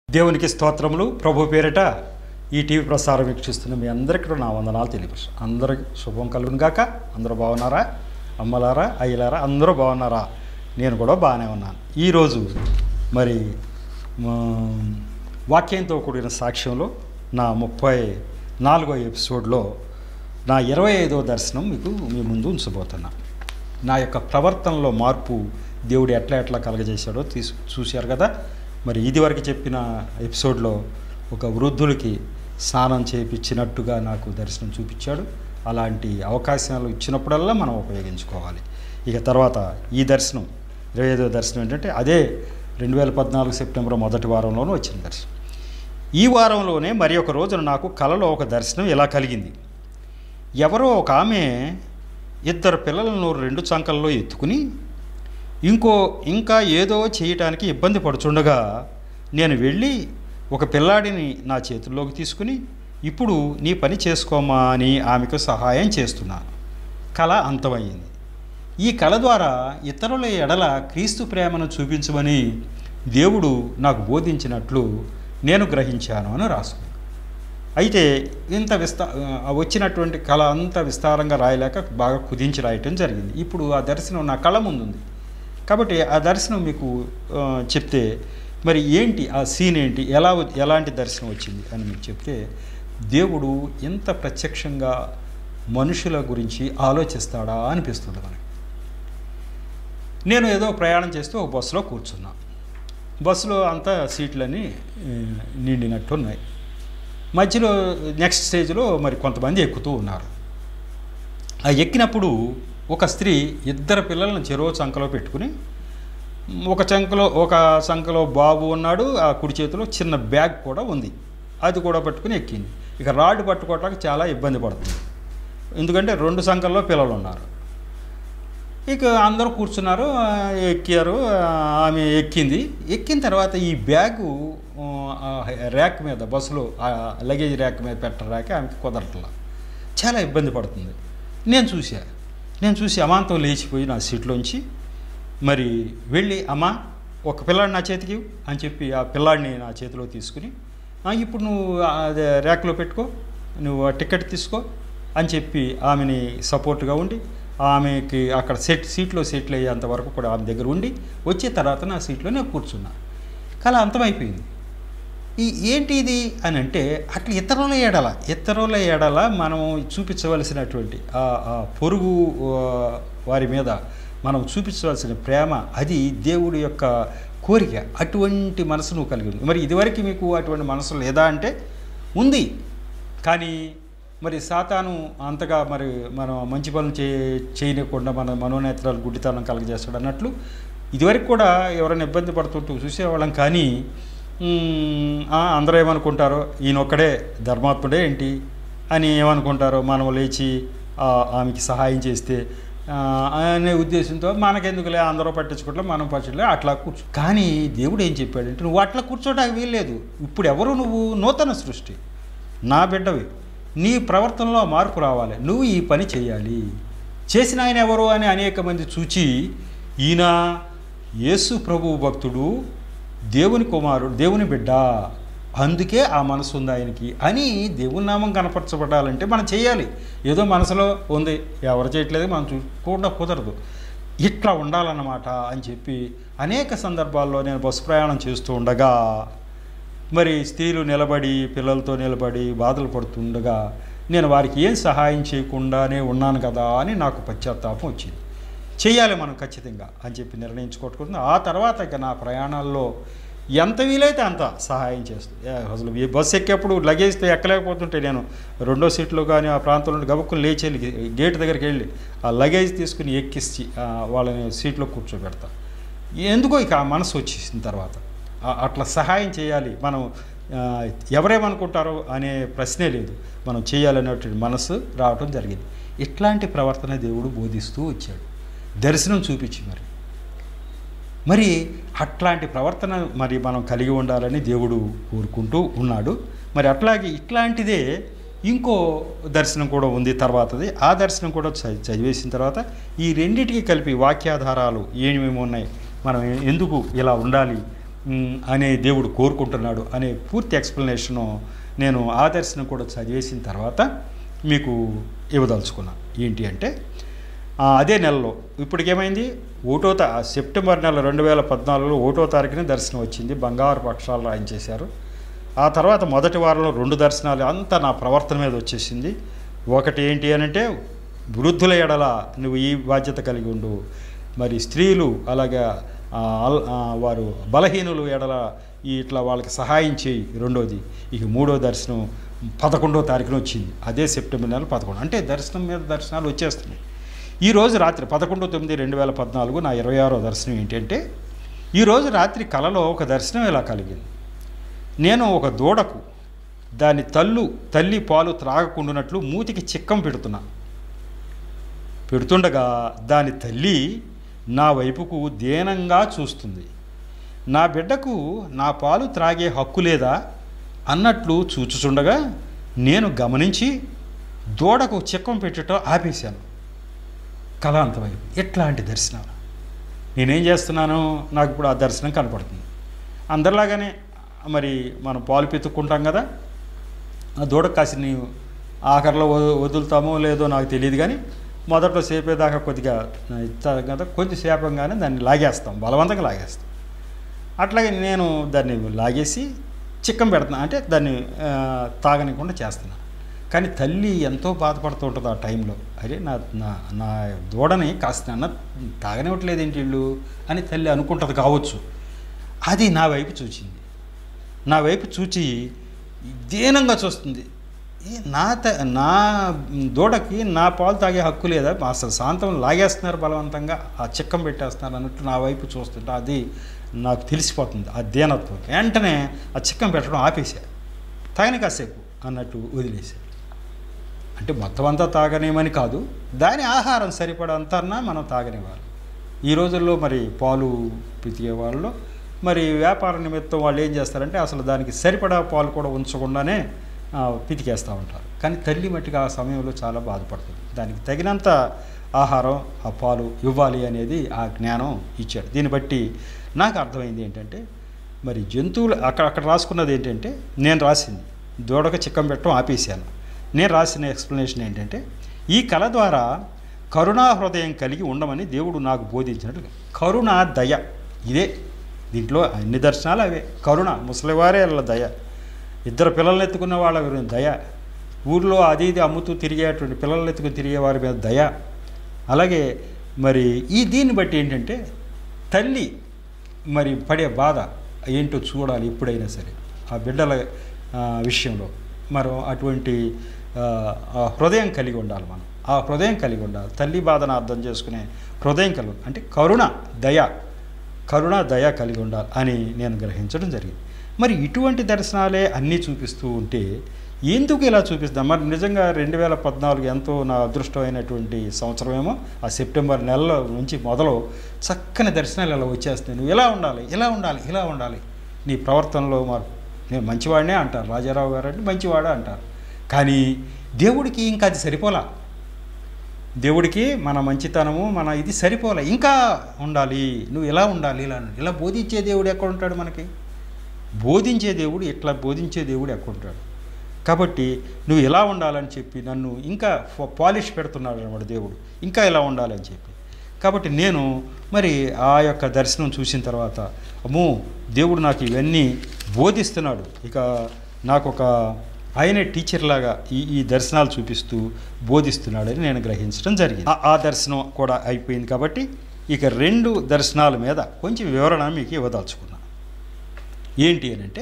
దేవునికి స్తోత్రములు ప్రభు పేరిట ఈ టీవీ ప్రసారం వీక్షిస్తున్న మీ అందరికీ కూడా నా వందనాలు తెలియపరచు అందరికి శుభం కలుగును గాక అందరూ బాగున్నారా అమ్మలారా అయ్యలారా అందరూ బాగున్నారా నేను కూడా బాగానే ఉన్నాను ఈరోజు మరి మా వాక్యంతో కూడిన సాక్ష్యంలో నా ముప్పై నాలుగో ఎపిసోడ్లో నా ఇరవై ఐదో దర్శనం మీకు మీ ముందు ఉంచబోతున్నా నా యొక్క ప్రవర్తనలో మార్పు దేవుడు ఎట్లా ఎట్లా కలగజేశాడో తీసు చూశారు కదా మరి ఇదివరకు చెప్పిన ఎపిసోడ్లో ఒక వృద్ధులకి స్నానం చేయించినట్టుగా నాకు దర్శనం చూపించాడు అలాంటి అవకాశాలు ఇచ్చినప్పుడల్లా మనం ఉపయోగించుకోవాలి ఇక తర్వాత ఈ దర్శనం ఇరవై ఐదో దర్శనం ఏంటంటే అదే రెండు వేల పద్నాలుగు సెప్టెంబర్ మొదటి వారంలోనూ వచ్చిన దర్శనం ఈ వారంలోనే మరి ఒక రోజున నాకు కలలో ఒక దర్శనం ఇలా కలిగింది ఎవరో ఒక ఆమె ఇద్దరు పిల్లలను రెండు చంకల్లో ఎత్తుకుని ఇంకో ఇంకా ఏదో చేయటానికి ఇబ్బంది పడుచుండగా నేను వెళ్ళి ఒక పిల్లాడిని నా చేతుల్లోకి తీసుకుని ఇప్పుడు నీ పని చేసుకోమా అని ఆమెకు సహాయం చేస్తున్నాను కళ అంతమయ్యింది ఈ కళ ద్వారా ఇతరుల ఎడల క్రీస్తు ప్రేమను చూపించమని దేవుడు నాకు బోధించినట్లు నేను గ్రహించాను అని రాసుకుంది అయితే ఇంత విస్తా ఆ వచ్చినటువంటి కళ అంత విస్తారంగా రాయలేక బాగా కుదించి రాయటం జరిగింది ఇప్పుడు ఆ దర్శనం నా కళ ముందుంది కాబట్టి ఆ దర్శనం మీకు ఆ, చెప్తే మరి ఏంటి ఆ సీన్ ఏంటి ఎలా వ- ఎలాంటి దర్శనం వచ్చింది అని మీకు చెప్తే దేవుడు ఎంత ప్రత్యక్షంగా మనుషుల గురించి ఆలోచిస్తాడా అనిపిస్తుంది మనకి నేను ఏదో ప్రయాణం చేస్తూ ఒక బస్సులో కూర్చున్నా బస్సులో అంతా సీట్లన్నీ ఆ, నిండినట్టు ఉన్నాయి మధ్యలో నెక్స్ట్ స్టేజ్లో మరి కొంతమంది ఎక్కుతూ ఉన్నారు ఆ ఎక్కినప్పుడు ఒక స్త్రీ ఇద్దరు పిల్లలను చెరువు చంకలో పెట్టుకుని ఒక చంకలో ఒక చంకలో బాబు ఉన్నాడు ఆ కుడి చేతిలో చిన్న బ్యాగ్ కూడా ఉంది అది కూడా పట్టుకుని ఎక్కింది ఇక రాడ్ పట్టుకోవటానికి చాలా ఇబ్బంది పడుతుంది ఎందుకంటే రెండు సంఖ్యల్లో పిల్లలు ఉన్నారు ఇక అందరూ కూర్చున్నారు ఆ, ఎక్కారు ఆ, ఆమె ఎక్కింది ఎక్కిన తర్వాత ఈ బ్యాగు ఆ, ర్యాక్ మీద బస్సులో ఆ లగేజ్ ర్యాక్ మీద పెట్టరాక ఆమెకి కుదరట్లా చాలా ఇబ్బంది పడుతుంది నేను చూసా నేను చూసి అమాంతం లేచిపోయి నా సీట్లోంచి మరి వెళ్ళి అమ్మా ఒక పిల్లాడి నా చేతికి ఇవ్వు" అని చెప్పి ఆ పిల్లాడిని నా చేతిలో తీసుకుని "ఆ, ఇప్పుడు నువ్వు అదే ర్యాక్లో పెట్టుకో నువ్వు ఆ టికెట్ తీసుకో అని చెప్పి ఆమెని సపోర్ట్గా ఉండి ఆమెకి అక్కడ సెట్ సీట్లో సెటిల్ అయ్యేంత వరకు కూడా ఆమె దగ్గర ఉండి వచ్చే తర్వాత నా సీట్లో నేను కూర్చున్నా కళ అంతమైపోయింది ఈ ఏంటి ఇది అని అంటే అట్లా ఇతరుల ఎడల ఇతరుల ఎడల మనం చూపించవలసినటువంటి ఆ ఆ పొరుగు ఆ, వారి మీద మనం చూపించవలసిన ప్రేమ అది దేవుడి యొక్క కోరిక అటువంటి మనసు నువ్వు కలిగి ఉంది మరి ఇదివరకు మీకు అటువంటి మనసు లేదా అంటే ఉంది కానీ మరి సాతాను అంతగా మరి మనం మంచి పనులు చే చేయనివ్వకుండా మన మనోనేత్రాలు గుడ్డితనం కలగజేస్తాడు అన్నట్లు ఇదివరకు కూడా ఎవరైనా ఇబ్బంది పడుతుంటూ చూసేవాళ్ళం కానీ మ్మ్, ఆ, అందరూ ఏమనుకుంటారో ఈయనొక్కడే ధర్మాత్ముడే ఏంటి అని ఏమనుకుంటారో మనం లేచి ఆ, ఆమెకి సహాయం చేస్తే ఆ, అనే ఉద్దేశంతో మనకెందుకులే అందరూ పట్టించుకుంటే మనం పట్టించులే అట్లా కూర్చో కానీ దేవుడు ఏం చెప్పాడంటే నువ్వు అట్లా కూర్చోడానికి వీల్లేదు ఇప్పుడు ఎవరు నువ్వు నూతన సృష్టి నా బిడ్డవి నీ ప్రవర్తనలో మార్పు రావాలి నువ్వు ఈ పని చేయాలి చేసిన ఆయన ఎవరు అని అనేక మంది చూచి ఈయన యేసు ప్రభువు భక్తుడు దేవుని కుమారుడు దేవుని బిడ్డ అందుకే ఆ మనసు ఉంది ఆయనకి అని దేవుని నామం కనపరచబడాలంటే మనం చేయాలి ఏదో మనసులో ఉంది ఎవరు చేయట్లేదు మనం చూడకుండా కుదరదు ఇట్లా ఉండాలన్నమాట అని చెప్పి అనేక సందర్భాల్లో నేను బస్సు ప్రయాణం చేస్తూ ఉండగా మరి స్త్రీలు నిలబడి పిల్లలతో నిలబడి బాధలు పడుతుండగా నేను వారికి ఏం సహాయం చేయకుండానే ఉన్నాను కదా అని నాకు పశ్చాత్తాపం వచ్చింది చేయాలి మనం ఖచ్చితంగా అని చెప్పి నిర్ణయించుకోట్టుకుంటుంది ఆ తర్వాత ఇక నా ప్రయాణాల్లో ఎంత వీలైతే అంత సహాయం చేస్తూ ఏ, అసలు ఈ బస్సు ఎక్కేప్పుడు లగేజ్తో ఎక్కలేకపోతుంటే నేను రెండో సీట్లో కానీ ఆ ప్రాంతంలో గబుక్కుని లేచి వెళ్ళి గేట్ దగ్గరికి వెళ్ళి ఆ లగేజ్ తీసుకుని ఎక్కించి ఆ, వాళ్ళని సీట్లో కూర్చోబెడతా ఎందుకో ఇక ఆ మనసు వచ్చేసిన తర్వాత ఆ- అట్లా సహాయం చేయాలి మనం ఆ, ఎవరేమనుకుంటారో అనే ప్రశ్నే లేదు మనం చేయాలనేటువంటి మనసు రావటం జరిగింది ఇట్లాంటి ప్రవర్తన దేవుడు బోధిస్తూ వచ్చాడు దర్శనం చూపించి మరి మరి అట్లాంటి ప్రవర్తన మరి మనం కలిగి ఉండాలని దేవుడు కోరుకుంటూ ఉన్నాడు మరి అట్లాగే ఇట్లాంటిదే ఇంకో దర్శనం కూడా ఉంది తర్వాతది ఆ దర్శనం కూడా చ- చదివేసిన తర్వాత ఈ రెండిటికి కలిపి వాక్యాధారాలు ఏమేమి ఉన్నాయి మనం ఎందుకు ఇలా ఉండాలి మ్, అనే దేవుడు కోరుకుంటున్నాడు అనే పూర్తి ఎక్స్ప్లెనేషను నేను ఆ దర్శనం కూడా చదివేసిన తర్వాత మీకు ఇవ్వదలుచుకున్నా ఏంటి అంటే ఆ, అదే నెలలో ఇప్పటికేమైంది ఒకటో తా సెప్టెంబర్ నెల రెండు వేల పద్నాలుగులో ఒకటో తారీఖున దర్శనం వచ్చింది బంగారు పక్షాలు రాయించేశారు ఆ తర్వాత మొదటి వారంలో రెండు దర్శనాలు అంతా నా ప్రవర్తన మీద వచ్చేసింది ఒకటి ఏంటి అని అంటే వృద్ధుల ఎడల నువ్వు ఈ బాధ్యత కలిగి ఉండు మరి స్త్రీలు అలాగే ఆ, అల్- ఆ, వారు బలహీనులు ఎడల ఈ ఇట్లా వాళ్ళకి సహాయం చేయి రెండోది ఇక మూడో దర్శనం పదకొండో తారీఖున వచ్చింది అదే సెప్టెంబర్ నెల పదకొండు అంటే దర్శనం మీద దర్శనాలు వచ్చేస్తున్నాయి ఈ రోజు రాత్రి పదకొండు తొమ్మిది రెండు వేల పద్నాలుగు నా ఇరవై ఆరో దర్శనం ఏంటంటే ఈ రోజు రాత్రి కలలో ఒక దర్శనం ఇలా కలిగింది నేను ఒక దూడకు దాని తల్లు తల్లి పాలు త్రాగకుండానట్లు మూతికి చిక్కం పెడుతున్నా పెడుతుండగా దాని తల్లి నా వైపుకు దీనంగా చూస్తుంది నా బిడ్డకు నా పాలు త్రాగే హక్కు లేదా అన్నట్లు చూచుచుండగా నేను గమనించి దూడకు చిక్కం పెట్టడం ఆపేశాను కళాంతమైపు ఎట్లాంటి దర్శనాలు నేనేం చేస్తున్నాను నాకు ఇప్పుడు ఆ దర్శనం కనపడుతుంది అందరిలాగానే మరి మనం పాలు పెతుక్కుంటాం కదా ఆ దూడ కాసిని ఆఖరిలో వ- వదులుతామో లేదో నాకు తెలియదు కానీ మొదట్లో సేపేదాకా కొద్దిగా ఇస్తాం కదా కొంచెం సేపంగానే దాన్ని లాగేస్తాం బలవంతంగా లాగేస్తాం అట్లాగే నేను దాన్ని లాగేసి చిక్కం పెడుతున్నా అంటే దాన్ని ఆ, తాగనికుండా చేస్తున్నా కానీ తల్లి ఎంతో బాధపడుతూ ఉంటుంది ఆ టైంలో అరే నా నా నా దూడని కాస్త అన్న తాగనివ్వట్లేదు ఏంటి వీళ్ళు అని తల్లి అనుకుంటుంది కావచ్చు అది నా వైపు చూచింది నా వైపు చూచి దీనంగా చూస్తుంది ఏ నా త నా దూడకి నా పాలు తాగే హక్కు లేదా అసలు శాంతం లాగేస్తున్నారు బలవంతంగా ఆ చిక్కం పెట్టేస్తున్నారు అన్నట్టు నా వైపు చూస్తుంటే అది నాకు తెలిసిపోతుంది ఆ దీనత్వం వెంటనే ఆ చిక్కం పెట్టడం ఆపేశా తాగని కాసేపు అన్నట్టు వదిలేసా అంటే మొత్తం అంతా తాగనేమని కాదు దాని ఆహారం సరిపడంతా మనం తాగనివ్వాలి ఈ రోజుల్లో మరి పాలు పితికే వాళ్ళు మరి వ్యాపార నిమిత్తం వాళ్ళు ఏం చేస్తారంటే అసలు దానికి సరిపడా పాలు కూడా ఉంచకుండానే ఆ, పితికేస్తూ ఉంటారు కానీ తల్లి మట్టికి ఆ సమయంలో చాలా బాధపడుతుంది దానికి తగినంత ఆహారం ఆ పాలు ఇవ్వాలి అనేది ఆ జ్ఞానం ఇచ్చాడు దీన్ని బట్టి నాకు అర్థమైంది ఏంటంటే మరి జంతువులు అక్కడ అక్కడ రాసుకున్నది ఏంటంటే నేను రాసింది దూడక చిక్కం పెట్టడం ఆపేశాను నేను రాసిన ఎక్స్ప్లెనేషన్ ఏంటంటే ఈ కళ ద్వారా కరుణా హృదయం కలిగి ఉండమని దేవుడు నాకు బోధించినట్లు కరుణ దయ ఇదే దీంట్లో అన్ని దర్శనాలు అవే కరుణ ముసలివారే వాళ్ళ దయ ఇద్దరు పిల్లల్ని ఎత్తుకున్న వాళ్ళ గురించి దయ ఊర్లో అది ఇది అమ్ముతూ తిరిగేటువంటి పిల్లల్ని ఎత్తుకుని తిరిగే వారి మీద దయ అలాగే మరి ఈ దీన్ని బట్టి ఏంటంటే తల్లి మరి పడే బాధ ఏంటో చూడాలి ఎప్పుడైనా సరే ఆ బిడ్డల ఆ, విషయంలో మనం అటువంటి ఆ, ఆ హృదయం కలిగి ఉండాలి మనం ఆ హృదయం కలిగి ఉండాలి తల్లి బాధను అర్థం చేసుకునే హృదయం కలిగి అంటే కరుణ దయ కరుణ దయ కలిగి ఉండాలి అని నేను గ్రహించడం జరిగింది మరి ఇటువంటి దర్శనాలే అన్నీ చూపిస్తూ ఉంటే ఎందుకు ఇలా చూపిస్తాం మరి నిజంగా రెండు వేల పద్నాలుగు ఎంతో నా అదృష్టమైనటువంటి సంవత్సరమేమో ఆ సెప్టెంబర్ నెలలో నుంచి మొదలు చక్కని దర్శనాలు ఇలా వచ్చేస్తాయి నువ్వు ఇలా ఉండాలి ఇలా ఉండాలి ఇలా ఉండాలి నీ ప్రవర్తనలో మార్పు నేను మంచివాడినే అంటారు రాజారావు గారు అంటే మంచివాడే అంటారు కానీ దేవుడికి ఇంకా అది సరిపోలా దేవుడికి మన మంచితనము మన ఇది సరిపోలే ఇంకా ఉండాలి నువ్వు ఎలా ఉండాలి ఇలా ఉండాలి. ఇలా బోధించే దేవుడు ఎక్కడ ఉంటాడు మనకి బోధించే దేవుడు ఇట్లా బోధించే దేవుడు ఎక్కడ ఉంటాడు కాబట్టి నువ్వు ఎలా ఉండాలని చెప్పి నన్ను ఇంకా ఫ- పాలిష్ పెడుతున్నాడు అనమాట దేవుడు ఇంకా ఇలా ఉండాలని చెప్పి కాబట్టి నేను మరి ఆ యొక్క దర్శనం చూసిన తర్వాత అమ్మో దేవుడు నాకు ఇవన్నీ బోధిస్తున్నాడు ఇక నాకు ఒక ఆయనే టీచర్ లాగా ఈ ఈ దర్శనాలు చూపిస్తూ బోధిస్తున్నాడని నేను గ్రహించడం జరిగింది ఆ- ఆ దర్శనం కూడా అయిపోయింది కాబట్టి ఇక రెండు దర్శనాల మీద కొంచెం వివరణ మీకు ఇవ్వదలుచుకున్నాను ఏంటి అని అంటే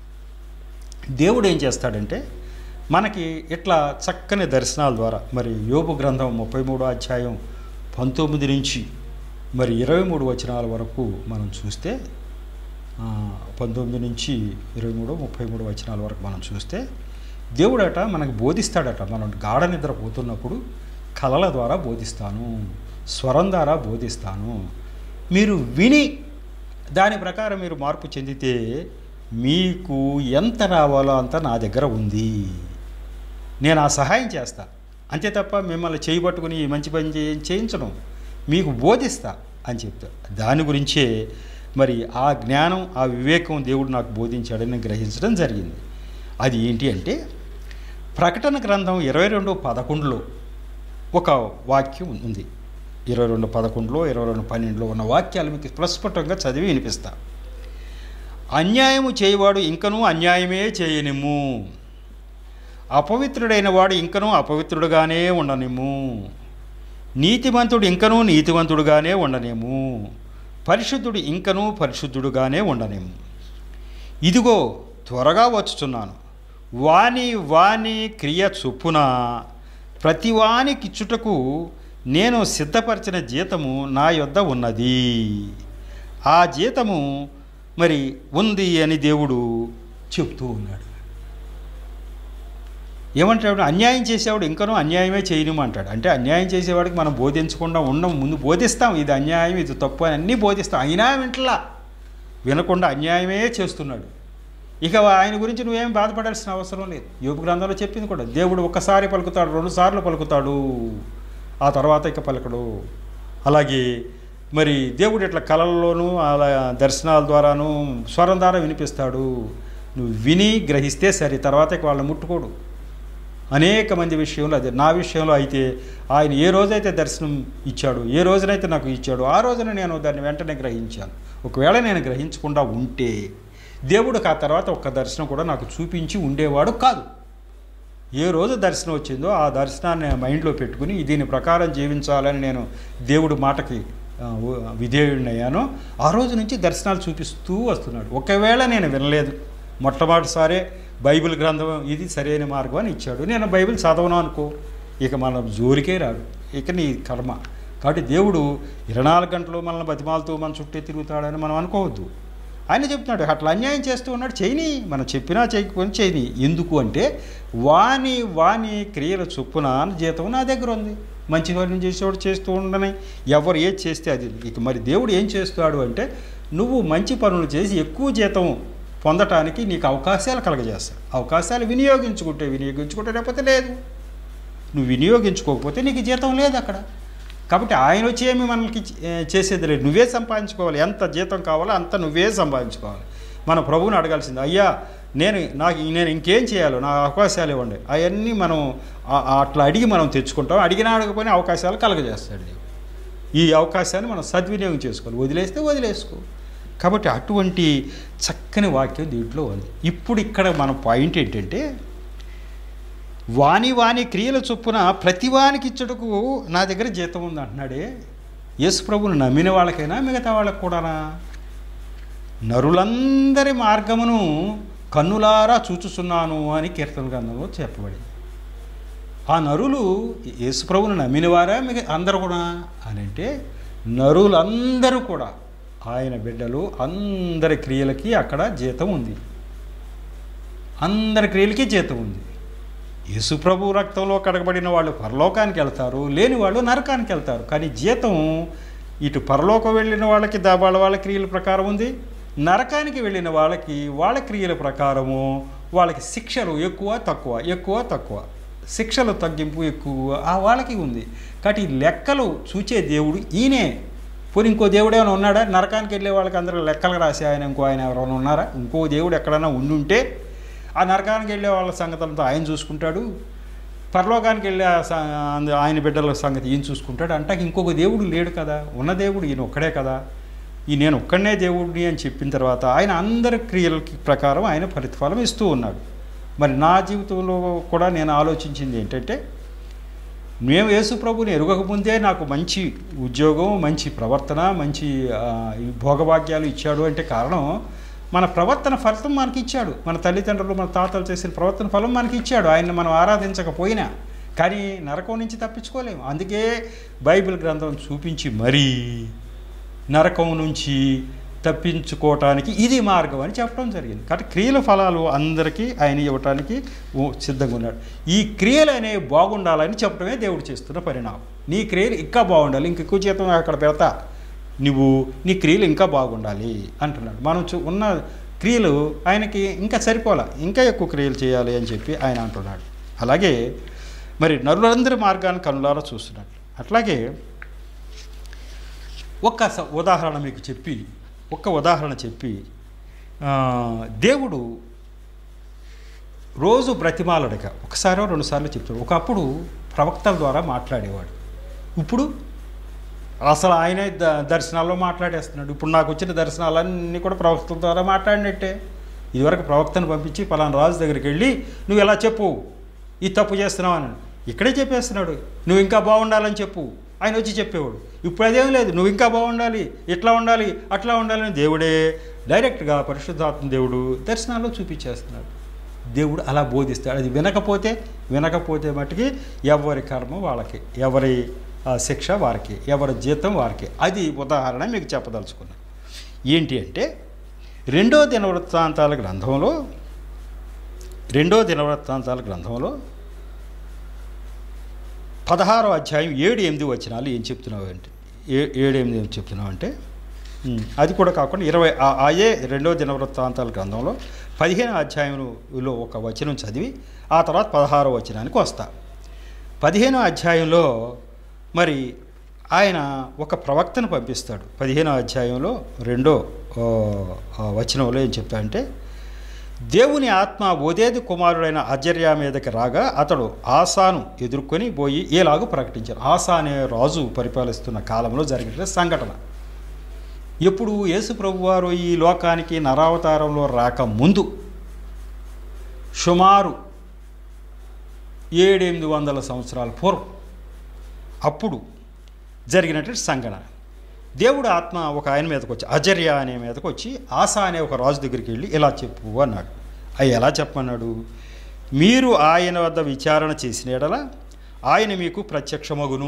దేవుడు ఏం చేస్తాడంటే మనకి ఇట్లా చక్కని దర్శనాల ద్వారా మరి యోబు గ్రంథం ముప్పై మూడో అధ్యాయం పంతొమ్మిది నుంచి మరి ఇరవై మూడు వచనాల వరకు మనం చూస్తే ఆ, పంతొమ్మిది నుంచి ఇరవై మూడు ముప్పై మూడు వచనాల వరకు మనం చూస్తే దేవుడట మనకు బోధిస్తాడట మనం గాఢ నిద్ర పోతున్నప్పుడు కళల ద్వారా బోధిస్తాను స్వరం ద్వారా బోధిస్తాను మీరు విని దాని ప్రకారం మీరు మార్పు చెందితే మీకు ఎంత రావాలో అంత నా దగ్గర ఉంది నేను ఆ సహాయం చేస్తా అంతే తప్ప మిమ్మల్ని చేయబట్టుకుని ఈ మంచి పని చేయ చేయించడం మీకు బోధిస్తా అని చెప్తా దాని గురించే మరి ఆ జ్ఞానం ఆ వివేకం దేవుడు నాకు బోధించాడని గ్రహించడం జరిగింది అది ఏంటి అంటే ప్రకటన గ్రంథం ఇరవై రెండు పదకొండులో ఒక వాక్యం ఉంది ఇరవై రెండు పదకొండులో ఇరవై రెండు పన్నెండులో ఉన్న వాక్యాలు మీకు ప్రస్ఫుటంగా చదివి వినిపిస్తా అన్యాయము చేయవాడు ఇంకనూ అన్యాయమే చేయనిమ్ము అపవిత్రుడైన వాడు ఇంకనూ అపవిత్రుడుగానే ఉండనిమ్ము నీతిమంతుడు ఇంకనూ నీతివంతుడుగానే ఉండనేము పరిశుద్ధుడు ఇంకనూ పరిశుద్ధుడుగానే ఉండనేము ఇదిగో త్వరగా వచ్చుచున్నాను వాని వాని క్రియ చొప్పున ప్రతి వానికిచ్చుటకు నేను సిద్ధపరిచిన జీతము నా యొద్ద ఉన్నది ఆ జీతము మరి ఉంది అని దేవుడు చెప్తూ ఉన్నాడు ఏమంటాడు అన్యాయం చేసేవాడు ఇంకనూ అన్యాయమే చేయనిమంటాడు అంటే అన్యాయం చేసేవాడికి మనం బోధించకుండా ఉండం ముందు బోధిస్తాం ఇది అన్యాయం ఇది తప్పు అని అన్నీ బోధిస్తాం అయినా వింటలా వినకుండా అన్యాయమే చేస్తున్నాడు ఇక ఆయన గురించి నువ్వేం బాధపడాల్సిన అవసరం లేదు యోపు గ్రంథంలో చెప్పింది కూడా దేవుడు ఒక్కసారి పలుకుతాడు రెండు సార్లు పలుకుతాడు ఆ తర్వాత ఇక పలకడు అలాగే మరి దేవుడు ఇట్లా కళల్లోనూ అలా దర్శనాల ద్వారాను స్వరం ద్వారా వినిపిస్తాడు నువ్వు విని గ్రహిస్తే సరే తర్వాత ఇక వాళ్ళని ముట్టుకోడు అనేక మంది విషయంలో అదే నా విషయంలో అయితే ఆయన ఏ రోజైతే దర్శనం ఇచ్చాడు ఏ రోజునైతే నాకు ఇచ్చాడు ఆ రోజున నేను దాన్ని వెంటనే గ్రహించాను ఒకవేళ నేను గ్రహించకుండా ఉంటే దేవుడికి ఆ తర్వాత ఒక్క దర్శనం కూడా నాకు చూపించి ఉండేవాడు కాదు ఏ రోజు దర్శనం వచ్చిందో ఆ దర్శనాన్ని మైండ్లో పెట్టుకుని దీని ప్రకారం జీవించాలని నేను దేవుడి మాటకి ఆ, విధేయుడినయ్యానో ఆ రోజు నుంచి దర్శనాలు చూపిస్తూ వస్తున్నాడు ఒకవేళ నేను వినలేదు మొట్టమొదటిసారే బైబిల్ గ్రంథం ఇది సరైన మార్గం అని ఇచ్చాడు నేను బైబిల్ చదవను అనుకో ఇక మనం జోరికే రాడు ఇక నీ కర్మ కాబట్టి దేవుడు ఇరవై నాలుగు గంటలు మనల్ని బతిమాలతో మన చుట్టే తిరుగుతాడని మనం అనుకోవద్దు ఆయన చెప్తున్నాడు అట్లా అన్యాయం చేస్తూ ఉన్నాడు చేయని మనం చెప్పినా చేయకపోయినా చేయని ఎందుకు అంటే వాని వాని క్రియల చొప్పున జీతం నా దగ్గర ఉంది మంచి పనులు చేసేవాడు చేస్తూ ఉండని ఎవరు ఏది చేస్తే అది ఇక మరి దేవుడు ఏం చేస్తాడు అంటే నువ్వు మంచి పనులు చేసి ఎక్కువ జీతం పొందటానికి నీకు అవకాశాలు కలగజేస్తాడు అవకాశాలు వినియోగించుకుంటే వినియోగించుకుంటే లేకపోతే లేదు నువ్వు వినియోగించుకోకపోతే నీకు జీతం లేదు అక్కడ కాబట్టి ఆయన వచ్చి ఏమి మనకి ఏ, చేసేది లేదు నువ్వే సంపాదించుకోవాలి ఎంత జీతం కావాలో అంత నువ్వే సంపాదించుకోవాలి మన ప్రభువుని అడగాల్సింది అయ్యా నేను నాకు నేను ఇంకేం చేయాలో నా అవకాశాలు ఇవ్వండి అవన్నీ మనం ఆ- ఆ అట్లా అడిగి మనం తెచ్చుకుంటాం అడిగినా అడగకపోయినా అవకాశాలు కలగజేస్తాడు దేవుడు. ఈ అవకాశాన్ని మనం సద్వినియోగం చేసుకోవాలి వదిలేస్తే వదిలేసుకో కాబట్టి అటువంటి చక్కని వాక్యం దీంట్లో ఉంది ఇప్పుడు ఇక్కడ మన పాయింట్ ఏంటంటే వాని వాని క్రియల చొప్పున ప్రతి వానికి ఇచ్చటకు నా దగ్గర జీతం ఉంది అంటున్నాడే యేసు ప్రభువుని నమ్మిన వాళ్ళకైనా మిగతా వాళ్ళకు కూడానా నరులందరి మార్గమును కన్నులారా చూచుచున్నాను అని కీర్తన గ్రంథంలో చెప్పబడింది ఆ నరులు యేసుప్రభుని నమ్మినవారా మిగ అందరూ కూడా అని అంటే నరులందరూ కూడా ఆయన బిడ్డలు అందరి క్రియలకి అక్కడ జీతం ఉంది అందరి క్రియలకి జీతం ఉంది యేసుప్రభు రక్తంలో కడగబడిన వాళ్ళు పరలోకానికి వెళ్తారు లేని వాళ్ళు నరకానికి వెళ్తారు కానీ జీతం ఇటు పరలోకం వెళ్ళిన వాళ్ళకి దా వాళ్ళ వాళ్ళ క్రియల ప్రకారం ఉంది నరకానికి వెళ్ళిన వాళ్ళకి వాళ్ళ క్రియల ప్రకారము వాళ్ళకి శిక్షలు ఎక్కువ తక్కువ ఎక్కువ తక్కువ శిక్షలు తగ్గింపు ఎక్కువ ఆ వాళ్ళకి ఉంది కాబట్టి ఈ లెక్కలు చూచే దేవుడు ఈయనే పోనీ ఇంకో దేవుడు ఏమైనా ఉన్నాడా నరకానికి వెళ్ళే వాళ్ళకి అందరూ లెక్కలు రాసి ఆయన ఇంకో ఆయన ఎవరైనా ఉన్నారా ఇంకో దేవుడు ఎక్కడైనా ఉండుంటే ఆ నరకానికి వెళ్ళే వాళ్ళ సంగతులతో ఆయన చూసుకుంటాడు పరలోకానికి వెళ్ళే ఆ స- అంద- ఆయన బిడ్డల సంగతి ఈయన చూసుకుంటాడు అంటే ఇంకొక దేవుడు లేడు కదా ఉన్న దేవుడు ఈయన ఒక్కడే కదా ఈ నేను ఒక్కడనే దేవుడిని అని చెప్పిన తర్వాత ఆయన అందరి క్రియలకి ప్రకారం ఆయన ప్రతిఫలం ఇస్తూ ఉన్నాడు మరి నా జీవితంలో కూడా నేను ఆలోచించింది ఏంటంటే మేము యేసు ప్రభుని ఎరుగకముందే నాకు మంచి ఉద్యోగం మంచి ప్రవర్తన మంచి ఆ, ఈ భోగభాగ్యాలు ఇచ్చాడు అంటే కారణం మన ప్రవర్తన ఫలితం మనకి ఇచ్చాడు మన తల్లిదండ్రులు మన తాతలు చేసిన ప్రవర్తన ఫలం మనకి ఇచ్చాడు ఆయన్ని మనం ఆరాధించకపోయినా కానీ నరకం నుంచి తప్పించుకోలేము అందుకే బైబిల్ గ్రంథం చూపించి మరీ నరకం నుంచి తప్పించుకోవటానికి ఇది మార్గం అని చెప్పడం జరిగింది కాబట్టి క్రియల ఫలాలు అందరికీ ఆయన ఇవ్వటానికి ఓ- సిద్ధంగా ఉన్నాడు ఈ క్రియలు అనేవి బాగుండాలని చెప్పడమే దేవుడు చేస్తున్న పరిణామం నీ క్రియలు ఇంకా బాగుండాలి ఇంక ఎక్కువ జీతం అక్కడ పెడతా నువ్వు నీ క్రియలు ఇంకా బాగుండాలి అంటున్నాడు మనం చూ- ఉన్న క్రియలు ఆయనకి ఇంకా సరిపోలా ఇంకా ఎక్కువ క్రియలు చేయాలి అని చెప్పి ఆయన అంటున్నాడు అలాగే మరి నరులందరి మార్గాన్ని కనులారా చూస్తున్నాడు అట్లాగే ఒక్క స- ఉదాహరణ మీకు చెప్పి ఒక్క ఉదాహరణ చెప్పి ఆ, దేవుడు రోజు బ్రతిమాలడక ఒకసారో రెండుసార్లు చెప్తాడు ఒకప్పుడు ప్రవక్తల ద్వారా మాట్లాడేవాడు ఇప్పుడు అసలు ఆయనే ద దర్శనాల్లో మాట్లాడేస్తున్నాడు ఇప్పుడు నాకు వచ్చిన దర్శనాలన్నీ కూడా ప్రవక్తల ద్వారా మాట్లాడినట్టే ఇదివరకు ప్రవక్తను పంపించి పలానా రాజు దగ్గరికి వెళ్ళి నువ్వు ఎలా చెప్పు ఈ తప్పు చేస్తున్నావు అని ఇక్కడే చెప్పేస్తున్నాడు నువ్వు ఇంకా బాగుండాలని చెప్పు ఆయన వచ్చి చెప్పేవాడు ఇప్పుడు అదేం లేదు నువ్వు ఇంకా బాగుండాలి ఇట్లా ఉండాలి అట్లా ఉండాలని దేవుడే డైరెక్ట్గా పరిశుద్ధాత్మ దేవుడు దర్శనాల్లో చూపించేస్తున్నాడు దేవుడు అలా బోధిస్తాడు అది వినకపోతే వినకపోతే మట్టుకి ఎవరి కర్మ వాళ్ళకి ఎవరి ఆ, శిక్ష వారికి ఎవరి జీతం వారికి అది ఉదాహరణ మీకు చెప్పదలుచుకున్నాను ఏంటి అంటే రెండో దినవృత్తాంతాల గ్రంథంలో రెండో దినవృత్తాంతాల గ్రంథంలో పదహారో అధ్యాయం ఏడు ఎనిమిది వచనాలు ఏం చెప్తున్నావు అంటే ఏ ఏడు ఎనిమిది ఏం చెప్తున్నావు అంటే ఉమ్, అది కూడా కాకుండా ఇరవై ఆ- అదే రెండో దినవృత్తాంతాల గ్రంథంలో పదిహేను అధ్యాయంలో ఒక వచనం చదివి ఆ తర్వాత పదహారో వచనానికి వస్తా పదిహేనో అధ్యాయంలో మరి ఆయన ఒక ప్రవక్తను పంపిస్తాడు పదిహేనో అధ్యాయంలో రెండో ఆ, ఆ వచనంలో ఏం చెప్తాడంటే దేవుని ఆత్మ ఓదేది కుమారుడైన అజర్యా మీదకి రాగా అతడు ఆసాను ఎదుర్కొని పోయి ఏలాగు ప్రకటించారు ఆసా అనే రాజు పరిపాలిస్తున్న కాలంలో జరిగిన సంఘటన ఎప్పుడు యేసు ప్రభువారు ఈ లోకానికి నరావతారంలో రాక ముందు సుమారు ఏడెనిమిది వందల సంవత్సరాల పూర్వం అప్పుడు జరిగినటువంటి సంఘటన దేవుడు ఆత్మ ఒక ఆయన మీదకి వచ్చి అజర్య అనే మీదకి వచ్చి ఆశ అనే ఒక రాజు దగ్గరికి వెళ్ళి ఇలా చెప్పు అన్నాడు అవి ఎలా చెప్పమన్నాడు మీరు ఆయన వద్ద విచారణ చేసిన ఎడల ఆయన మీకు ప్రత్యక్షమగును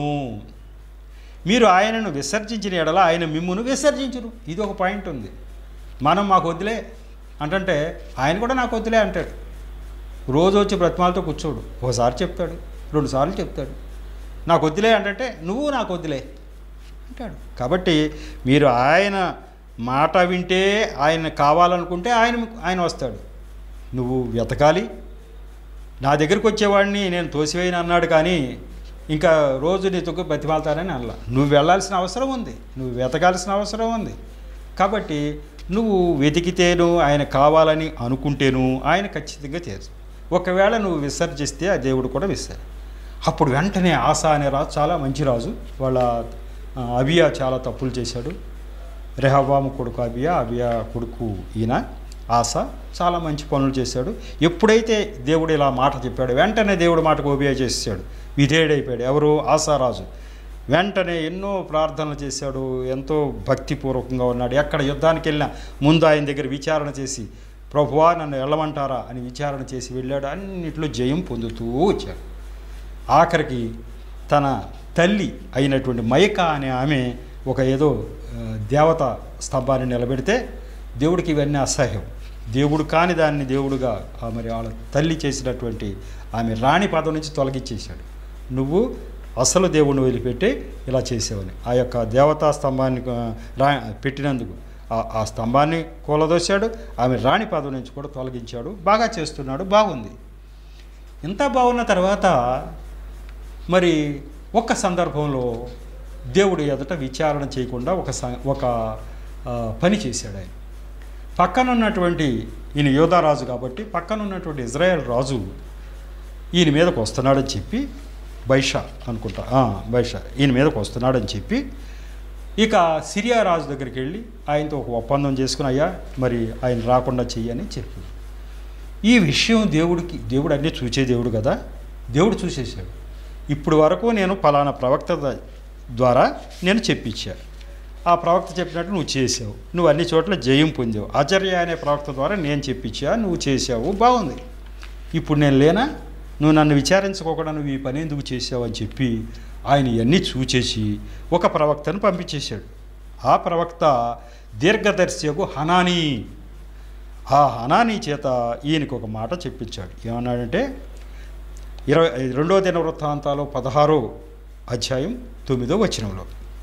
మీరు ఆయనను విసర్జించిన ఎడల ఆయన మిమ్మును విసర్జించును ఇది ఒక పాయింట్ ఉంది మనం మాకు వద్దులే అంటే ఆయన కూడా నాకు వద్దులే అంటాడు రోజు వచ్చి బ్రతిమాలతో కూర్చోడు ఒకసారి చెప్తాడు రెండు సార్లు చెప్తాడు నాకు వద్దులే అంటే నువ్వు నాకు వద్దులే అంటాడు కాబట్టి మీరు ఆయన మాట వింటే ఆయన కావాలనుకుంటే ఆయన ఆయన వస్తాడు నువ్వు వెతకాలి నా దగ్గరికి వచ్చేవాడిని నేను తోసివేయను అన్నాడు కానీ ఇంకా రోజు నీ తొక్కు బతిమాలతానని అనలా నువ్వు వెళ్ళాల్సిన అవసరం ఉంది నువ్వు వెతకాల్సిన అవసరం ఉంది కాబట్టి నువ్వు వెతికితేను ఆయన కావాలని అనుకుంటేను ఆయన ఖచ్చితంగా చేరు ఒకవేళ నువ్వు విసర్జిస్తే ఆ దేవుడు కూడా విసరు అప్పుడు వెంటనే ఆశ అనే రాజు చాలా మంచి రాజు వాళ్ళ ఆ, అబియా చాలా తప్పులు చేశాడు రెహబాము కొడుకు అబియా అబియా కొడుకు ఈయన ఆశ చాలా మంచి పనులు చేశాడు ఎప్పుడైతే దేవుడు ఇలా మాట చెప్పాడు వెంటనే దేవుడు మాటకు ఓబియా చేసాడు విధేయుడైపోయాడు ఎవరు ఆశారాజు వెంటనే ఎన్నో ప్రార్థనలు చేశాడు ఎంతో భక్తిపూర్వకంగా ఉన్నాడు ఎక్కడ యుద్ధానికి వెళ్ళినా ముందు ఆయన దగ్గర విచారణ చేసి ప్రభువా నన్ను వెళ్ళమంటారా అని విచారణ చేసి వెళ్ళాడు అన్నిట్లో జయం పొందుతూ వచ్చాడు ఆఖరికి తన తల్లి అయినటువంటి మైక అనే ఆమె ఒక ఏదో ఆ, దేవత స్తంభాన్ని నిలబెడితే దేవుడికి ఇవన్నీ అసహ్యం దేవుడు కాని దాన్ని దేవుడుగా ఆ మరి వాళ్ళ తల్లి చేసినటువంటి ఆమె రాణి పదం నుంచి తొలగించేశాడు నువ్వు అసలు దేవుడిని వదిలిపెట్టి ఇలా చేసేవని ఆ యొక్క దేవతా స్తంభాన్ని ఆ, రా పెట్టినందుకు ఆ- ఆ స్తంభాన్ని కూలదోశాడు ఆమె రాణి పదం నుంచి కూడా తొలగించాడు బాగా చేస్తున్నాడు బాగుంది ఇంత బాగున్న తర్వాత మరి ఒక్క సందర్భంలో దేవుడు ఎదుట విచారణ చేయకుండా ఒక స- ఒక ఆ, పని చేశాడు ఆయన పక్కన ఉన్నటువంటి ఈయన యోధారాజు కాబట్టి పక్కన ఉన్నటువంటి ఇజ్రాయెల్ రాజు ఈయన మీదకు వస్తున్నాడని చెప్పి బైషా అనుకుంటా ఆ, బైషా ఈయన మీదకు వస్తున్నాడని చెప్పి ఇక సిరియా రాజు దగ్గరికి వెళ్ళి ఆయనతో ఒక ఒప్పందం చేసుకుని అయ్యా మరి ఆయన రాకుండా చెయ్యని చెప్పి ఈ విషయం దేవుడికి దేవుడు అన్నీ చూసే దేవుడు కదా దేవుడు చూసేసాడు ఇప్పుడు వరకు నేను పలానా ప్రవక్త ద- ద్వారా నేను చెప్పించా ఆ ప్రవక్త చెప్పినట్టు నువ్వు చేసావు నువ్వు అన్ని చోట్ల జయం పొందావు ఆచార్య అనే ప్రవక్త ద్వారా నేను చెప్పించా నువ్వు చేసావు బాగుంది ఇప్పుడు నేను లేనా నువ్వు నన్ను విచారించుకోకుండా నువ్వు ఈ పని ఎందుకు చేసావు అని చెప్పి ఆయన ఇవన్నీ చూచేసి ఒక ప్రవక్తను పంపించేశాడు ఆ ప్రవక్త దీర్ఘదర్శకు హనానీ ఆ హనానీ చేత ఈయనకు ఒక మాట చెప్పించాడు ఏమన్నాడంటే ఇరవై రెండో దిన వృత్తాంతాలు పదహారో అధ్యాయం తొమ్మిదో వచనంలో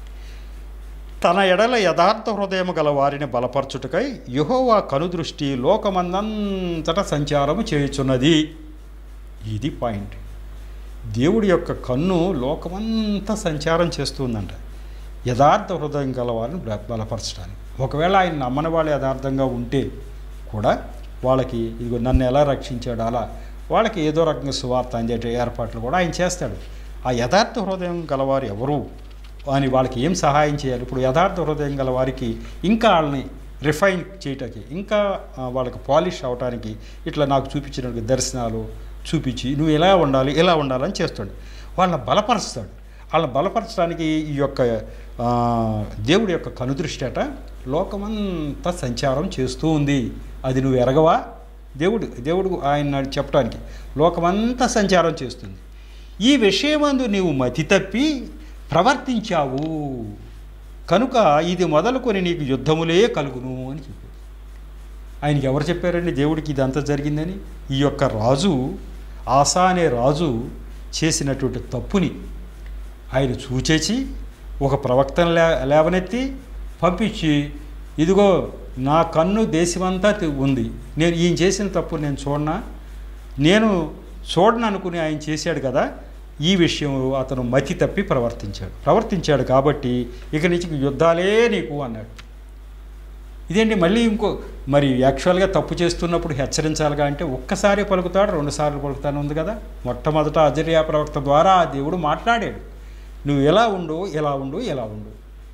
తన ఎడల యథార్థ హృదయము గల వారిని బలపరచుటకై యహోవా కనుదృష్టి లోకమందంతట సంచారము చేయుచున్నది ఇది పాయింట్ దేవుడి యొక్క కన్ను లోకమంతా సంచారం చేస్తుందంట యథార్థ హృదయం గల వారిని బల- బలపరచడానికి ఒకవేళ ఆయన నమ్మని వాళ్ళు యథార్థంగా ఉంటే కూడా వాళ్ళకి ఇదిగో నన్ను ఎలా రక్షించాడు అలా వాళ్ళకి ఏదో రకంగా సువార్త అందేట ఏర్పాట్లు కూడా ఆయన చేస్తాడు ఆ యథార్థ హృదయం గలవారు ఎవరు అని వాళ్ళకి ఏం సహాయం చేయాలి ఇప్పుడు యథార్థ హృదయం గల వారికి ఇంకా వాళ్ళని రిఫైన్ చేయటానికి ఇంకా ఆ, వాళ్ళకి పాలిష్ అవటానికి ఇట్లా నాకు చూపించిన దర్శనాలు చూపించి నువ్వు ఎలా ఉండాలి ఎలా ఉండాలని చేస్తాడు వాళ్ళని బలపరుస్తాడు వాళ్ళని బలపరచడానికి ఈ యొక్క ఆ, దేవుడి యొక్క కనుదృష్టి అట లోకమంతా సంచారం చేస్తూ ఉంది అది నువ్వు ఎరగవా దేవుడు దేవుడు ఆయన చెప్పడానికి లోకమంతా సంచారం చేస్తుంది ఈ విషయమందు నీవు మతి తప్పి ప్రవర్తించావు కనుక ఇది మొదలుకొని నీకు యుద్ధములే కలుగును అని చెప్పాడు ఆయనకి ఎవరు చెప్పారండి దేవుడికి ఇదంతా జరిగిందని ఈ యొక్క రాజు ఆసా అనే రాజు చేసినటువంటి తప్పుని ఆయన చూచేసి ఒక ప్రవక్తను లే లేవనెత్తి పంపించి ఇదిగో నా కన్ను దేశమంతా తి- ఉంది నేను ఈయన చేసిన తప్పు నేను చూడనా నేను చూడను అనుకుని ఆయన చేశాడు కదా ఈ విషయం అతను మతి తప్పి ప్రవర్తించాడు ప్రవర్తించాడు కాబట్టి ఇక నుంచి యుద్ధాలే నీకు అన్నాడు ఇదేంటి మళ్ళీ ఇంకో మరి యాక్చువల్గా తప్పు చేస్తున్నప్పుడు హెచ్చరించాలిగా అంటే ఒక్కసారి పలుకుతాడు రెండుసార్లు పలుకుతాను ఉంది కదా మొట్టమొదట అజర్యా ప్రవక్త ద్వారా ఆ దేవుడు మాట్లాడాడు నువ్వు ఎలా ఉండు ఎలా ఉండు ఎలా ఉండు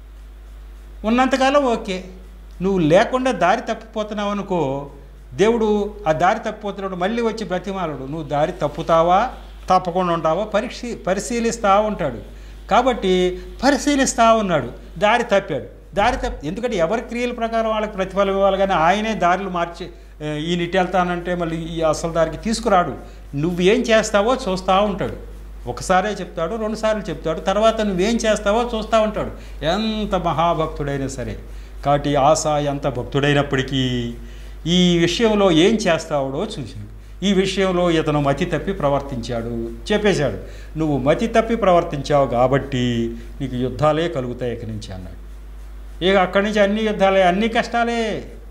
ఉన్నంతకాలం ఓకే నువ్వు లేకుండా దారి తప్పిపోతున్నావు అనుకో దేవుడు ఆ దారి తప్పిపోతున్నాడు మళ్ళీ వచ్చి బ్రతిమాలడు నువ్వు దారి తప్పుతావా తప్పకుండా ఉంటావా పరీక్ష పరిశీలిస్తూ ఉంటాడు కాబట్టి పరిశీలిస్తూ ఉన్నాడు దారి తప్పాడు దారి తప్ప ఎందుకంటే ఎవరి క్రియల ప్రకారం వాళ్ళకి ప్రతిఫలం ఇవ్వాలి కానీ ఆయనే దారులు మార్చి "ఏ, ఈయన ఇటు వెళ్తానంటే మళ్ళీ ఈ అసలు దారికి తీసుకురాడు నువ్వేం చేస్తావో చూస్తూ ఉంటాడు ఒకసారే చెప్తాడు రెండుసార్లు చెప్తాడు తర్వాత నువ్వేం చేస్తావో చూస్తూ ఉంటాడు ఎంత మహాభక్తుడైనా సరే కాబట్టి ఆశ ఎంత భక్తుడైనప్పటికీ ఈ విషయంలో ఏం చేస్తాడో చూశాడు ఈ విషయంలో ఇతను మతి తప్పి ప్రవర్తించాడు చెప్పేశాడు నువ్వు మతి తప్పి ప్రవర్తించావు కాబట్టి నీకు యుద్ధాలే కలుగుతాయి ఇక్కడి నుంచి అన్నాడు ఇక అక్కడి నుంచి అన్ని యుద్ధాలే అన్ని కష్టాలే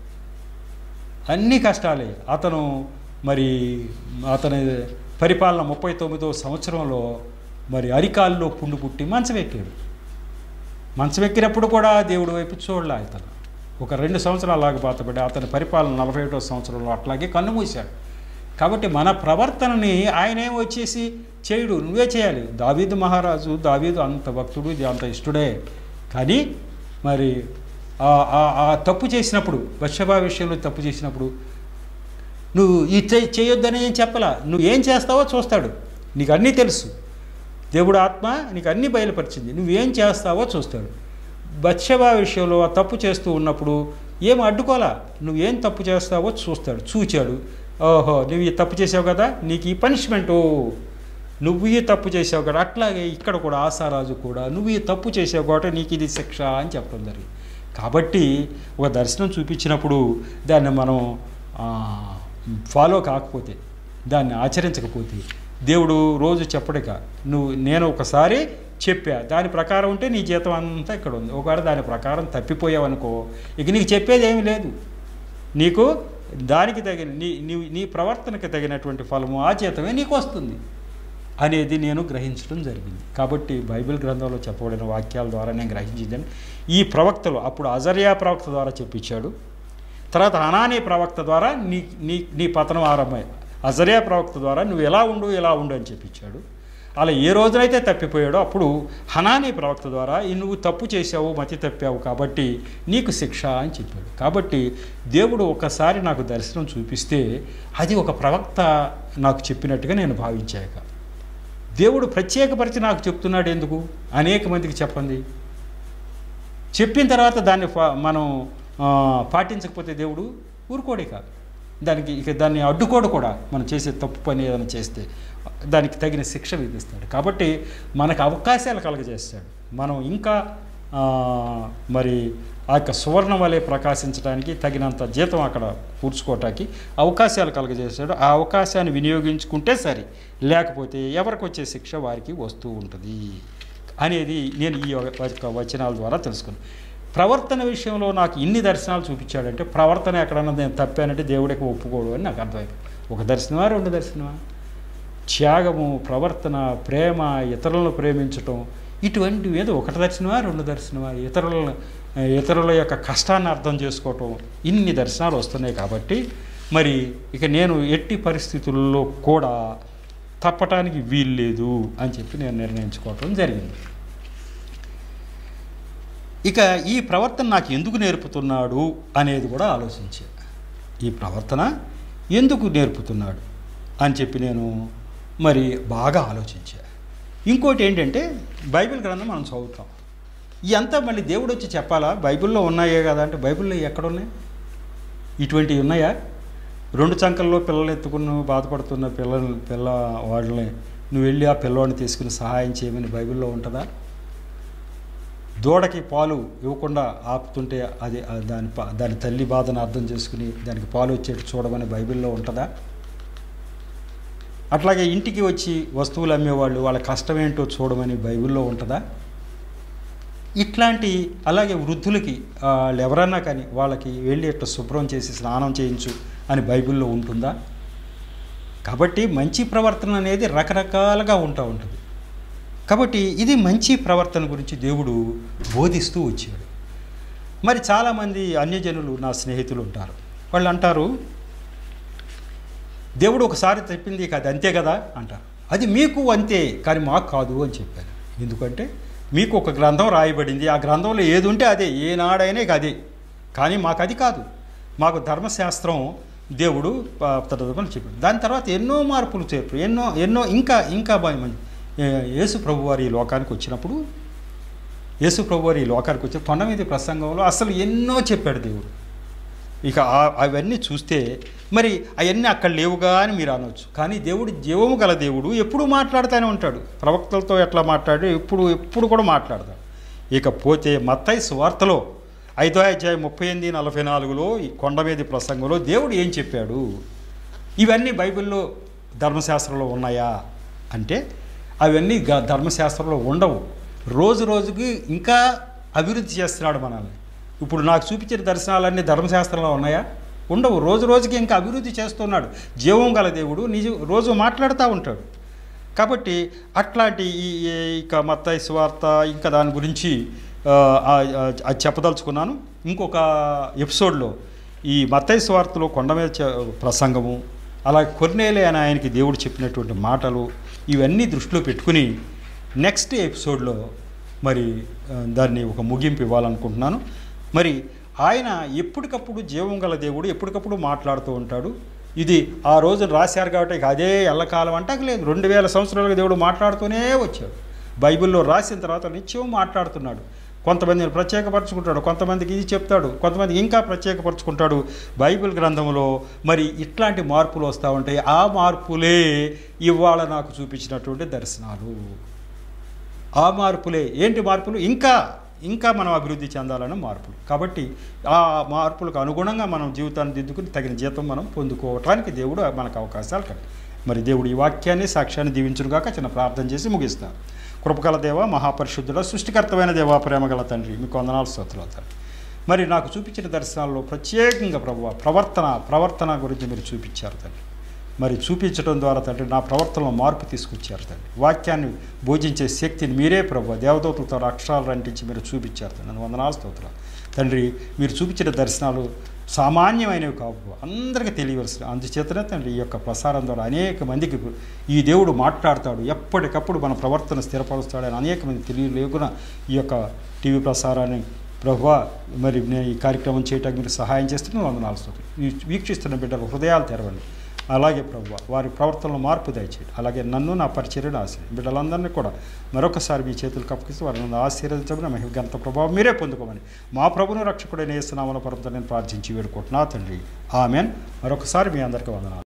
అన్ని కష్టాలే అతను మరి అతని పరిపాలన ముప్పై తొమ్మిదో సంవత్సరంలో మరి అరికాల్లో పుండు పుట్టి మంచం ఎక్కాడు మంచం ఎక్కినప్పుడు కూడా దేవుడి వైపు చూడలే అతను ఒక రెండు సంవత్సరాలు అలాగే బాధపడి అతని పరిపాలన నలభై ఒకటో సంవత్సరంలో అట్లాగే కన్ను మూశాడు కాబట్టి మన ప్రవర్తనని ఆయనేం వచ్చేసి చేయుడు నువ్వే చేయాలి దావీదు మహారాజు దావీదు అంత భక్తుడు ఇది అంత ఇష్టడే కానీ మరి ఆ- ఆ- ఆ తప్పు చేసినప్పుడు వర్షభా విషయంలో తప్పు చేసినప్పుడు నువ్వు ఈ చే- చేయొద్దని ఏం చెప్పలా నువ్వు ఏం చేస్తావో చూస్తాడు నీకు అన్నీ తెలుసు దేవుడు ఆత్మ నీకు అన్నీ బయలుపరిచింది నువ్వేం చేస్తావో చూస్తాడు బత్షబా విషయంలో ఆ తప్పు చేస్తూ ఉన్నప్పుడు ఏం అడ్డుకోలా నువ్వేం తప్పు చేస్తావో చూస్తాడు చూచాడు ఓహో నువ్వు ఈ తప్పు చేసావు కదా నీకు ఈ పనిష్మెంటు నువ్వు ఈ తప్పు చేసావు కదా అట్లాగే ఇక్కడ కూడా ఆశారాజు కూడా నువ్వు ఈ తప్పు చేసావు కాబట్టి నీకు ఇది శిక్ష అని చెప్పడం జరిగింది కాబట్టి ఒక దర్శనం చూపించినప్పుడు దాన్ని మనం ఆ, ఫాలో కాకపోతే దాన్ని ఆచరించకపోతే దేవుడు రోజు చెప్పడక నువ్వు నేను ఒకసారి చెప్పా దాని ప్రకారం ఉంటే నీ జీతం అంతా ఇక్కడ ఉంది ఒకవేళ దాని ప్రకారం తప్పిపోయావు అనుకో ఇక నీకు చెప్పేది ఏమీ లేదు నీకు దానికి తగిన నీ నీ నీ ప్రవర్తనకి తగినటువంటి ఫలము ఆ జీతమే నీకు వస్తుంది అనేది నేను గ్రహించడం జరిగింది కాబట్టి బైబిల్ గ్రంథంలో చెప్పబడిన వాక్యాల ద్వారా నేను గ్రహించిందని ఈ ప్రవక్తలు అప్పుడు అజర్యా ప్రవక్త ద్వారా చెప్పించాడు తర్వాత అనానీ ప్రవక్త ద్వారా నీ నీ నీ పతనం ఆరంభమై అజర్యా ప్రవక్త ద్వారా నువ్వు ఎలా ఉండు ఎలా ఉండు అని చెప్పించాడు అలా ఏ రోజునైతే తప్పిపోయాడో అప్పుడు హనానీ ప్రవక్త ద్వారా "ఈ నువ్వు తప్పు చేసావు మతి తప్పావు కాబట్టి నీకు శిక్ష అని చెప్పాడు కాబట్టి దేవుడు ఒకసారి నాకు దర్శనం చూపిస్తే అది ఒక ప్రవక్త నాకు చెప్పినట్టుగా నేను భావించాక దేవుడు ప్రత్యేకపరిచి నాకు చెప్తున్నాడు ఎందుకు అనేక మందికి చెప్పండి చెప్పిన తర్వాత దాన్ని ఫా- మనం ఆ, పాటించకపోతే దేవుడు ఊరుకోడే కాదు దానికి ఇక దాన్ని అడ్డుకోడు కూడా మనం చేసే తప్పు పని ఏదైనా చేస్తే దానికి తగిన శిక్ష విధిస్తాడు కాబట్టి మనకు అవకాశాలు కలగజేస్తాడు మనం ఇంకా ఆ, మరి ఆ యొక్క సువర్ణ వలె ప్రకాశించడానికి తగినంత జీతం అక్కడ కూర్చుకోవటానికి అవకాశాలు కలగజేస్తాడు ఆ అవకాశాన్ని వినియోగించుకుంటే సరే లేకపోతే ఎవరికి వచ్చే శిక్ష వారికి వస్తూ ఉంటుంది అనేది నేను ఈ యొక్క వచనాల ద్వారా తెలుసుకున్నాను ప్రవర్తన విషయంలో నాకు ఇన్ని దర్శనాలు చూపించాడంటే ప్రవర్తన ఎక్కడన్నా నేను తప్పానంటే దేవుడికి ఒప్పుకోడు అని నాకు అర్థమైంది ఒక దర్శనమా రెండు దర్శనమా త్యాగము ప్రవర్తన ప్రేమ ఇతరులను ప్రేమించటం ఇటువంటివి ఏదో ఒకటి దర్శనమా రెండు దర్శనమా ఇతరులను ఆ, ఇతరుల యొక్క కష్టాన్ని అర్థం చేసుకోవటం ఇన్ని దర్శనాలు వస్తున్నాయి కాబట్టి మరి ఇక నేను ఎట్టి పరిస్థితుల్లో కూడా తప్పటానికి వీల్లేదు అని చెప్పి నేను నిర్ణయించుకోవటం జరిగింది ఇక ఈ ప్రవర్తన నాకు ఎందుకు నేర్పుతున్నాడు అనేది కూడా ఆలోచించా ఈ ప్రవర్తన ఎందుకు నేర్పుతున్నాడు అని చెప్పి నేను మరి బాగా ఆలోచించా ఇంకోటి ఏంటంటే బైబిల్ గ్రంథం మనం చదువుతాం ఇదంతా మళ్ళీ దేవుడు వచ్చి చెప్పాలా బైబిల్లో ఉన్నాయే కదా అంటే బైబిల్లో ఎక్కడున్నాయి ఇటువంటివి ఉన్నాయా రెండు చంకల్లో పిల్లలు ఎత్తుకుని బాధపడుతున్న పిల్లలు పిల్ల వాళ్ళని నువ్వు వెళ్ళి ఆ పిల్లవాడిని తీసుకుని సహాయం చేయమని బైబిల్లో ఉంటుందా దూడకి పాలు ఇవ్వకుండా ఆపుతుంటే అది ఆ దాని పా- దాని తల్లి బాధను అర్థం చేసుకుని దానికి పాలు వచ్చేట్టు చూడమని బైబిల్లో ఉంటుందా అట్లాగే ఇంటికి వచ్చి వస్తువులు అమ్మేవాళ్ళు వాళ్ళ కష్టం ఏంటో చూడమని బైబిల్లో ఉంటుందా ఇట్లాంటి అలాగే వృద్ధులకి ఆ, వాళ్ళు ఎవరన్నా కానీ వాళ్ళకి వెళ్ళి ఇట్లా శుభ్రం చేసి స్నానం చేయించు అని బైబిల్లో ఉంటుందా కాబట్టి మంచి ప్రవర్తన అనేది రకరకాలుగా ఉంటా ఉంటుంది కాబట్టి ఇది మంచి ప్రవర్తన గురించి దేవుడు బోధిస్తూ వచ్చాడు మరి చాలామంది అన్యజనులు నా స్నేహితులు ఉంటారు వాళ్ళు అంటారు దేవుడు ఒకసారి చెప్పింది ఇక అది అంతే కదా అంటారు అది మీకు అంతే కానీ మాకు కాదు అని చెప్పాను ఎందుకంటే మీకు ఒక గ్రంథం రాయబడింది ఆ గ్రంథంలో ఏది ఉంటే అదే ఏనాడైనా ఇక అదే కానీ మాకు అది కాదు మాకు ధర్మశాస్త్రం దేవుడు ప- తదనుకుని చెప్పాడు దాని తర్వాత ఎన్నో మార్పులు చేర్పు ఎన్నో ఎన్నో ఇంకా ఇంకా బాగా మంచి ఏ- యేసు ప్రభు వారి ఈ లోకానికి వచ్చినప్పుడు యేసు ప్రభు వారి ఈ లోకానికి వచ్చి కొండ మీద ప్రసంగంలో అసలు ఎన్నో చెప్పాడు దేవుడు ఇక ఆ- అవన్నీ చూస్తే మరి అవన్నీ అక్కడ లేవుగా అని మీరు అనవచ్చు కానీ దేవుడు జీవము గల దేవుడు ఎప్పుడు మాట్లాడుతూనే ఉంటాడు ప్రవక్తలతో ఎట్లా మాట్లాడి ఎప్పుడు ఎప్పుడు కూడా మాట్లాడతాడు ఇకపోతే మత్తయి సువార్తలో ఐదో అధ్యాయం ముప్పై ఎనిమిది నలభై నాలుగులో ఈ కొండ మీద ప్రసంగంలో దేవుడు ఏం చెప్పాడు ఇవన్నీ బైబిల్లో ధర్మశాస్త్రంలో ఉన్నాయా అంటే అవన్నీ గ- ధర్మశాస్త్రంలో ఉండవు రోజు రోజుకి ఇంకా అభివృద్ధి చేస్తున్నాడు మనల్ని ఇప్పుడు నాకు చూపించిన దర్శనాలన్నీ ధర్మశాస్త్రంలో ఉన్నాయా ఉండవు రోజు రోజుకి ఇంకా అభివృద్ధి చేస్తున్నాడు జీవం గల దేవుడు నిజ రోజు మాట్లాడుతూ ఉంటాడు కాబట్టి అట్లాంటి ఈ ఈ- ఇక మత్తయి సువార్త ఇంకా దాని గురించి ఆ, ఆ, ఆ, అది చెప్పదలుచుకున్నాను ఇంకొక ఎపిసోడ్లో ఈ మత్తయి సువార్తలో కొండ మీద చ- ప్రసంగము అలా కొర్నేలే అని ఆయనకి దేవుడు చెప్పినటువంటి మాటలు ఇవన్నీ దృష్టిలో పెట్టుకుని నెక్స్ట్ ఎపిసోడ్లో మరి ఆ, దాన్ని ఒక ముగింపు ఇవ్వాలనుకుంటున్నాను మరి ఆయన ఎప్పటికప్పుడు జీవం గల దేవుడు ఎప్పటికప్పుడు మాట్లాడుతూ ఉంటాడు ఇది ఆ రోజు రాశారు కాబట్టి ఇక అదే ఎల్లకాలం అంటే లేదు రెండు వేల సంవత్సరాలుగా దేవుడు మాట్లాడుతూనే వచ్చాడు బైబిల్లో రాసిన తర్వాత నిత్యం మాట్లాడుతున్నాడు కొంతమందిని ప్రత్యేకపరచుకుంటాడు కొంతమందికి ఇది చెప్తాడు కొంతమందికి ఇంకా ప్రత్యేకపరచుకుంటాడు బైబిల్ గ్రంథంలో మరి ఇట్లాంటి మార్పులు వస్తూ ఉంటాయి ఆ మార్పులే ఇవాళ నాకు చూపించినటువంటి దర్శనాలు ఆ మార్పులే ఏంటి మార్పులు ఇంకా ఇంకా మనం అభివృద్ధి చెందాలని మార్పులు కాబట్టి ఆ మార్పులకు అనుగుణంగా మనం జీవితాన్ని దిద్దుకుని తగిన జీతం మనం పొందుకోవటానికి దేవుడు మనకు అవకాశాలు కలిగి మరి దేవుడు ఈ వాక్యాన్ని సాక్ష్యాన్ని దీవించునుగాక చిన్న ప్రార్థన చేసి ముగిస్తాను కృపగల దేవ మహాపరిశుద్ధుడ సృష్టికర్తమైన దేవా ప్రేమగల తండ్రి మీకు వందనాలు స్తోత్రాలు తండ్రి మరి నాకు చూపించిన దర్శనాల్లో ప్రత్యేకంగా ప్రభు ప్రవర్తన ప్రవర్తన గురించి మీరు చూపించారు తండ్రి మరి చూపించడం ద్వారా తండ్రి నా ప్రవర్తనలో మార్పు తీసుకొచ్చారు తండ్రి వాక్యాన్ని బోధించే శక్తిని మీరే ప్రభు దేవదూతలతో అక్షరాలు అంటించి మీరు చూపించారు తండ్రి నన్ను వందనాలు స్తోత్రాలు తండ్రి మీరు చూపించిన దర్శనాలు సామాన్యమైనవి కావు అందరికీ తెలియవలసిన అందుచేతనే తండ్రి ఈ యొక్క ప్రసారం ద్వారా అనేక మందికి ఈ దేవుడు మాట్లాడతాడు ఎప్పటికప్పుడు మన ప్రవర్తన స్థిరపరుస్తాడని అనేక మంది తెలియలేకున ఈ యొక్క టీవీ ప్రసారాన్ని ప్రభువా మరి నేను ఈ కార్యక్రమం చేయడానికి మీరు సహాయం చేస్తున్న వందనాలు స్తోత్రం. ఈ వీక్షిస్తున్న బిడ్డలు హృదయాలు తెరవండి అలాగే ప్రభు వారి ప్రవర్తనలో మార్పు దయచేయండి అలాగే నన్ను నా పరిచర్యను ఆశ్రయం బిడ్డలందరినీ కూడా మరొకసారి మీ చేతులు కప్పకిస్తూ వారిని ఆశీర్వదించమని మహిమ గంత ప్రభావం మీరే పొందుకోమని మా ప్రభును రక్షకుడైన ఏసునామల పరంతో నేను ప్రార్థించి వేడుకుంటున్నా తండ్రి ఆమెన్ మరొకసారి మీ అందరికీ వందనాలు